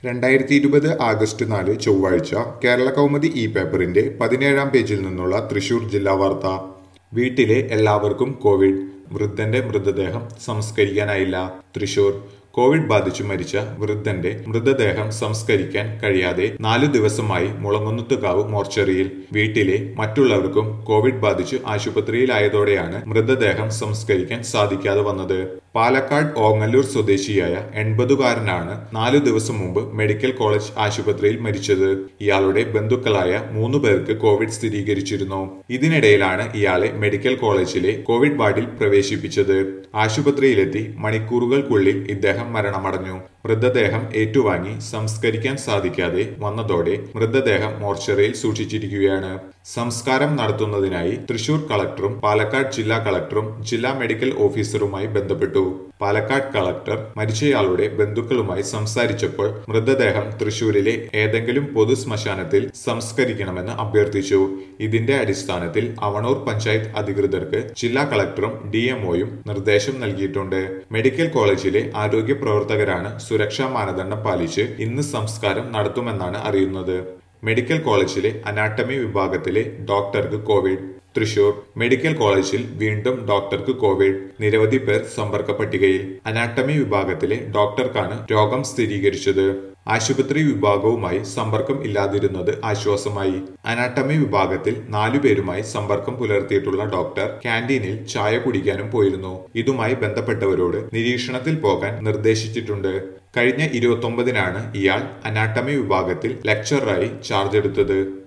രണ്ടായിരത്തി ഇരുപത് ആഗസ്റ്റ് നാല് ചൊവ്വാഴ്ച കേരള കൗമുദി ഇ പേപ്പറിന്റെ പതിനേഴാം പേജിൽ നിന്നുള്ള തൃശൂർ ജില്ലാ വാർത്ത വീട്ടിലെ എല്ലാവർക്കും കോവിഡ് വൃദ്ധന്റെ മൃതദേഹം സംസ്കരിക്കാനായില്ല തൃശൂർ കോവിഡ് ബാധിച്ചു മരിച്ച വൃദ്ധന്റെ മൃതദേഹം സംസ്കരിക്കാൻ കഴിയാതെ നാലു ദിവസമായി മുളങ്ങുന്നത്തുകാവ് മോർച്ചറിയിൽ വീട്ടിലെ മറ്റുള്ളവർക്കും കോവിഡ് ബാധിച്ചു ആശുപത്രിയിലായതോടെയാണ് മൃതദേഹം സംസ്കരിക്കാൻ സാധിക്കാതെ വന്നത് പാലക്കാട് ഓങ്ങല്ലൂർ സ്വദേശിയായ എൺപതുകാരനാണ് നാലു ദിവസം മുമ്പ് മെഡിക്കൽ കോളേജ് ആശുപത്രിയിൽ മരിച്ചത് ഇയാളുടെ ബന്ധുക്കളായ മൂന്നു പേർക്ക് കോവിഡ് സ്ഥിരീകരിച്ചിരുന്നു ഇതിനിടയിലാണ് ഇയാളെ മെഡിക്കൽ കോളേജിലെ കോവിഡ് വാർഡിൽ പ്രവേശിപ്പിച്ചത് ആശുപത്രിയിലെത്തി മണിക്കൂറുകൾക്കുള്ളിൽ ഇദ്ദേഹം മരണമടഞ്ഞു മൃതദേഹം ഏറ്റുവാങ്ങി സംസ്കരിക്കാൻ സാധിക്കാതെ വന്നതോടെ മൃതദേഹം മോർച്ചറിയിൽ സൂക്ഷിച്ചിരിക്കുകയാണ് സംസ്കാരം നടത്തുന്നതിനായി തൃശൂർ കളക്ടറും പാലക്കാട് ജില്ലാ കളക്ടറും ജില്ലാ മെഡിക്കൽ ഓഫീസറുമായി ബന്ധപ്പെട്ടു പാലക്കാട് കളക്ടർ മരിച്ചയാളുടെ ബന്ധുക്കളുമായി സംസാരിച്ചപ്പോൾ മൃതദേഹം തൃശൂരിലെ ഏതെങ്കിലും പൊതു ശ്മശാനത്തിൽ സംസ്കരിക്കണമെന്ന് അഭ്യർത്ഥിച്ചു ഇതിന്റെ അടിസ്ഥാനത്തിൽ അവണൂർ പഞ്ചായത്ത് അധികൃതർക്ക് ജില്ലാ കളക്ടറും ഡിഎംഒയും നിർദ്ദേശം നൽകിയിട്ടുണ്ട് മെഡിക്കൽ കോളേജിലെ ആരോഗ്യ പ്രവർത്തകരാണ് സുരക്ഷാ മാനദണ്ഡം പാലിച്ച് ഇന്ന് സംസ്കാരം നടത്തുമെന്നാണ് അറിയുന്നത് മെഡിക്കൽ കോളേജിലെ അനാട്ടമി വിഭാഗത്തിലെ ഡോക്ടർക്ക് കോവിഡ് തൃശൂർ മെഡിക്കൽ കോളേജിൽ വീണ്ടും ഡോക്ടർക്ക് കോവിഡ് നിരവധി പേർ സമ്പർക്ക പട്ടികയിൽ അനാട്ടമി വിഭാഗത്തിലെ ഡോക്ടർക്കാണ് രോഗം സ്ഥിരീകരിച്ചത് ആശുപത്രി വിഭാഗവുമായി സമ്പർക്കം ഇല്ലാതിരുന്നത് ആശ്വാസമായി അനാട്ടമി വിഭാഗത്തിൽ നാലുപേരുമായി സമ്പർക്കം പുലർത്തിയിട്ടുള്ള ഡോക്ടർ ക്യാൻറ്റീനിൽ ചായ കുടിക്കാനും പോയിരുന്നു ഇതുമായി ബന്ധപ്പെട്ടവരോട് നിരീക്ഷണത്തിൽ പോകാൻ നിർദ്ദേശിച്ചിട്ടുണ്ട് കഴിഞ്ഞ ഇരുപത്തൊമ്പതിനാണ് ഇയാൾ അനാട്ടമി വിഭാഗത്തിൽ ലെക്ചറായി ചാർജ് എടുത്തത്